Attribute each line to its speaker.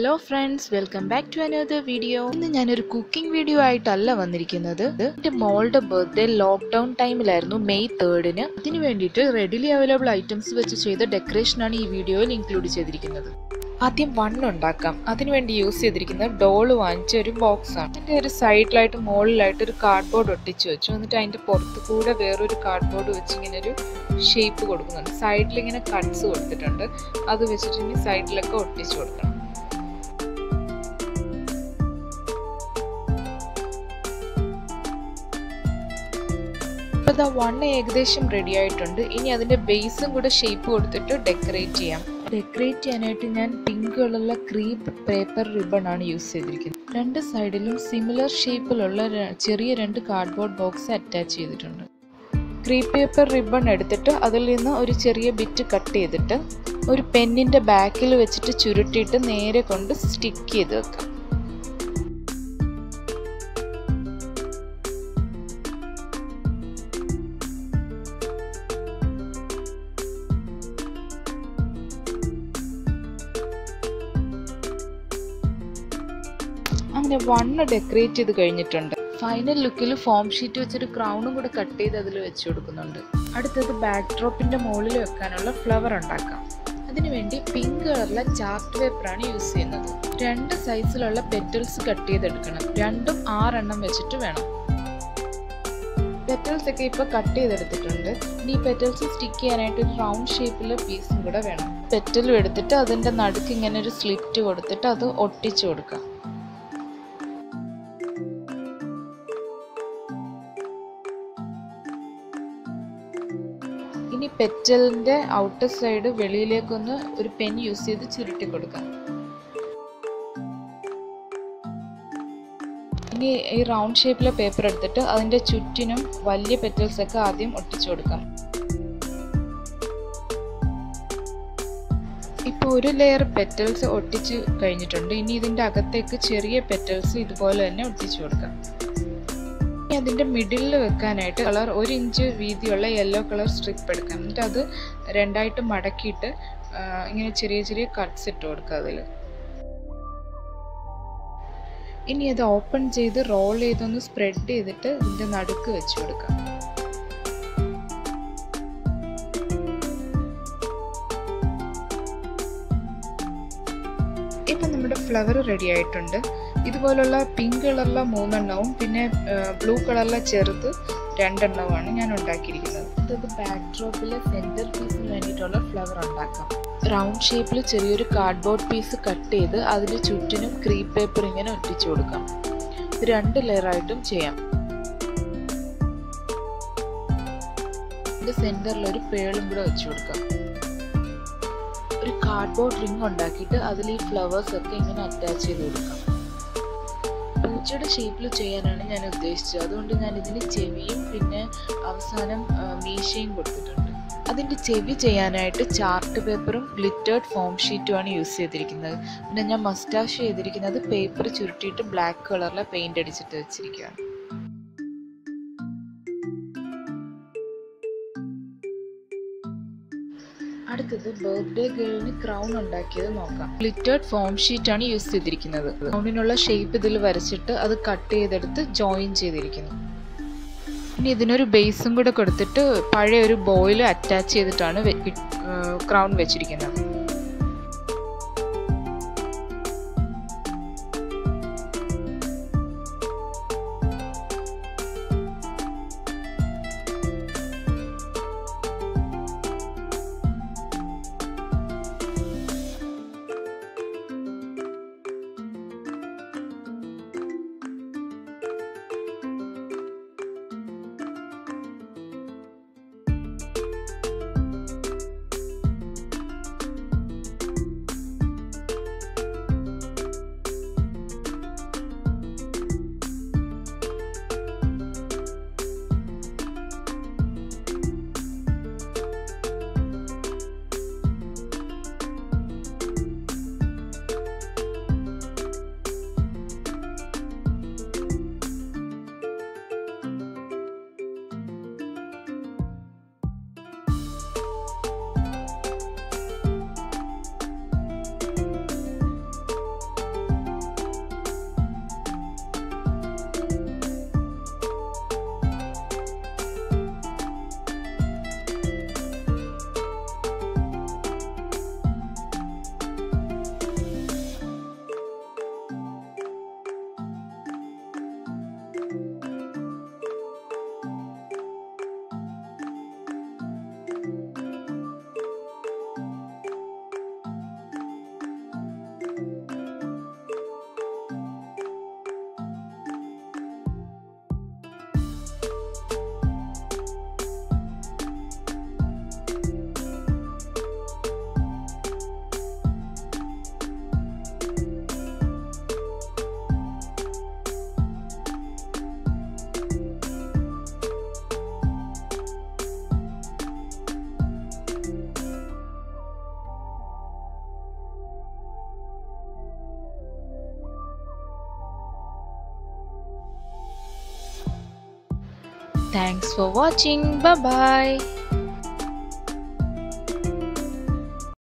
Speaker 1: hello friends welcome back to another video ഇന്ന് ഞാനൊരു cooking video ആയിട്ടല്ല വന്നിരിക്കുന്നത് എൻ്റെ മോളുടെ ബർത്ത്ഡേ ലോക്ക്ഡൗൺ ടൈമിലായിരുന്നു മെയ് തേർഡിന് അതിന് വേണ്ടിയിട്ട് റെഡിലി അവൈലബിൾ ഐറ്റംസ് വെച്ച് ചെയ്ത ഡെക്കറേഷനാണ് ഈ വീഡിയോയിൽ ഇൻക്ലൂഡ് ചെയ്തിരിക്കുന്നത് ആദ്യം വൺ ഉണ്ടാക്കാം അതിനുവേണ്ടി യൂസ് ചെയ്തിരിക്കുന്നത് ഡോള് വാങ്ങിച്ച ഒരു ബോക്സ് ആണ് അതിൻ്റെ ഒരു സൈഡിലായിട്ട് മുകളിലായിട്ട് ഒരു കാർഡ്ബോർഡ് ഒട്ടിച്ച് വെച്ചു എന്നിട്ട് അതിൻ്റെ പുറത്ത് കൂടെ വേറൊരു കാർഡ്ബോർഡ് വെച്ച് ഇങ്ങനെ ഒരു ഷേപ്പ് കൊടുക്കുന്നുണ്ട് സൈഡിൽ ഇങ്ങനെ കട്ട്സ് കൊടുത്തിട്ടുണ്ട് അത് വെച്ചിട്ട് ഇനി സൈഡിലൊക്കെ ഒട്ടിച്ച് കൊടുക്കണം ഇപ്പോൾ ഇതാ വൺ ഏകദേശം റെഡി ആയിട്ടുണ്ട് ഇനി അതിൻ്റെ ബേസും കൂടെ ഷേപ്പ് കൊടുത്തിട്ട് ഡെക്കറേറ്റ് ചെയ്യാം ഡെക്കറേറ്റ് ചെയ്യാനായിട്ട് ഞാൻ പിങ്ക് കളറുള്ള ക്രീപ്പ് പേപ്പർ റിബൺ ആണ് യൂസ് ചെയ്തിരിക്കുന്നത് രണ്ട് സൈഡിലും സിമിലർ ഷേപ്പിലുള്ള ചെറിയ രണ്ട് കാർഡ്ബോർഡ് ബോക്സ് അറ്റാച്ച് ചെയ്തിട്ടുണ്ട് ക്രീപ്പ് പേപ്പർ റിബൺ എടുത്തിട്ട് അതിൽ നിന്ന് ഒരു ചെറിയ ബിറ്റ് കട്ട് ചെയ്തിട്ട് ഒരു പെന്നിൻ്റെ ബാക്കിൽ വെച്ചിട്ട് ചുരുട്ടിയിട്ട് നേരെ കൊണ്ട് സ്റ്റിക്ക് ചെയ്ത് വെക്കാം അങ്ങനെ വണ്ണ് ഡെക്കറേറ്റ് ചെയ്ത് കഴിഞ്ഞിട്ടുണ്ട് ഫൈനൽ ലുക്കിൽ ഫോം ഷീറ്റ് വെച്ചൊരു ക്രൗണും കൂടെ കട്ട് ചെയ്ത് അതിൽ വെച്ച് കൊടുക്കുന്നുണ്ട് അടുത്തത് ബാക്ക് ഡ്രോപ്പിന്റെ മുകളിൽ വെക്കാനുള്ള ഫ്ലവർ ഉണ്ടാക്കാം അതിനുവേണ്ടി പിങ്ക് കളറിലെ ചാർട്ട് പേപ്പറാണ് യൂസ് ചെയ്യുന്നത് രണ്ട് സൈസിലുള്ള പെറ്റൽസ് കട്ട് ചെയ്തെടുക്കണം രണ്ടും ആറെണ്ണം വെച്ചിട്ട് വേണം പെറ്റൽസ് ഒക്കെ ഇപ്പോൾ കട്ട് ചെയ്തെടുത്തിട്ടുണ്ട് ഇനി പെറ്റൽസ് സ്റ്റിക്ക് ചെയ്യാനായിട്ട് ഒരു റൗണ്ട് ഷേപ്പിലെ പീസും കൂടെ വേണം പെറ്റലും എടുത്തിട്ട് അതിൻ്റെ നടുക്ക് ഇങ്ങനെ ഒരു സ്ലിറ്റ് കൊടുത്തിട്ട് അത് ഒട്ടിച്ചു കൊടുക്കാം ഇനി പെറ്റലിൻ്റെ ഔട്ടർ സൈഡ് വെളിയിലേക്കൊന്ന് ഒരു പെൻ യൂസ് ചെയ്ത് ചുരുട്ടി കൊടുക്കാം ഇനി ഈ റൗണ്ട് ഷേപ്പിലെ പേപ്പർ എടുത്തിട്ട് അതിൻ്റെ ചുറ്റിനും വലിയ പെറ്റൽസ് ഒക്കെ ആദ്യം ഒട്ടിച്ചു കൊടുക്കാം ഇപ്പോൾ ഒരു ലെയർ പെറ്റൽസ് ഒട്ടിച്ച് കഴിഞ്ഞിട്ടുണ്ട് ഇനി ഇതിൻ്റെ അകത്തേക്ക് ചെറിയ പെറ്റൽസ് ഇതുപോലെ തന്നെ ഒട്ടിച്ചു കൊടുക്കാം ഇനി അതിൻ്റെ മിഡിലിൽ വെക്കാനായിട്ട് കളർ ഒരു ഇഞ്ച് വീതിയുള്ള യെല്ലോ കളർ സ്ട്രിപ്പ് എടുക്കാം എന്നിട്ട് അത് രണ്ടായിട്ട് മടക്കിയിട്ട് ഇങ്ങനെ ചെറിയ ചെറിയ കട്ട്സ് ഇട്ട് കൊടുക്കുക അതിൽ ഇനി അത് ഓപ്പൺ ചെയ്ത് റോൾ ചെയ്തൊന്ന് സ്പ്രെഡ് ചെയ്തിട്ട് ഇതിൻ്റെ നടുക്ക് വെച്ച് കൊടുക്കാം ഇപ്പം നമ്മുടെ ഫ്ലവർ റെഡി ആയിട്ടുണ്ട് ഇതുപോലുള്ള പിങ്ക് കളറിലെ മൂന്നെണ്ണവും പിന്നെ ബ്ലൂ കളറിലെ ചെറുത് രണ്ടെണ്ണവുമാണ് ഞാൻ ഉണ്ടാക്കിയിരിക്കുന്നത് ഇത് ബാക്ക് ഡ്രോപ്പിലെ സെൻറ്റർ പീസിന് വേണ്ടിയിട്ടുള്ള ഫ്ലവർ ഉണ്ടാക്കാം റൗണ്ട് ഷേപ്പിൽ ചെറിയൊരു കാർഡ്ബോർഡ് പീസ് കട്ട് ചെയ്ത് അതിന് ചുറ്റിനും ക്രീപ്പ് പേപ്പർ ഇങ്ങനെ ഒട്ടിച്ചു കൊടുക്കാം രണ്ട് ലെയറായിട്ടും ചെയ്യാം ഇതിൻ്റെ സെൻറ്ററിൽ ഒരു പേളും കൂടെ വെച്ച് കൊടുക്കാം ഒരു കാർഡ്ബോർഡ് റിംഗ് ഉണ്ടാക്കിയിട്ട് അതിൽ ഈ ഫ്ലവേഴ്സ് ഒക്കെ ഇങ്ങനെ അറ്റാച്ച് ചെയ്ത് കൊടുക്കാം പൂച്ചയുടെ ഷേപ്പിൽ ചെയ്യാനാണ് ഞാൻ ഉദ്ദേശിച്ചത് അതുകൊണ്ട് ഞാൻ ഇതിന് ചെവിയും പിന്നെ അവസാനം മീശയും കൊടുത്തിട്ടുണ്ട് അതിൻ്റെ ചെവി ചെയ്യാനായിട്ട് ചാർട്ട് പേപ്പറും ഗ്ലിറ്റേർഡ് ഫോം ഷീറ്റുമാണ് യൂസ് ചെയ്തിരിക്കുന്നത് പിന്നെ ഞാൻ മസ്റ്റാഷ് ചെയ്തിരിക്കുന്നത് പേപ്പർ ചുരുട്ടിയിട്ട് ബ്ലാക്ക് കളറിലെ പെയിൻ്റ് അടിച്ചിട്ട് വെച്ചിരിക്കുകയാണ് അടുത്തത് ബർത്ത്ഡേ ഗേളിന് ക്രൗൺ ഉണ്ടാക്കിയത് നോക്കാം ഗ്ലിറ്റേർഡ് ഫോം ഷീറ്റ് ആണ് യൂസ് ചെയ്തിരിക്കുന്നത് ക്രൗണിനുള്ള ഷേപ്പ് ഇതിൽ വരച്ചിട്ട് അത് കട്ട് ചെയ്തെടുത്ത് ജോയിൻ ചെയ്തിരിക്കുന്നു ഇനി ഇതിനൊരു ബേസും കൂടെ കൊടുത്തിട്ട് പഴയ ഒരു ബോയിൽ അറ്റാച്ച് ചെയ്തിട്ടാണ് ക്രൗൺ വെച്ചിരിക്കുന്നത് താങ്ക്സ് ഫോർ വാച്ചിങ് ബൈ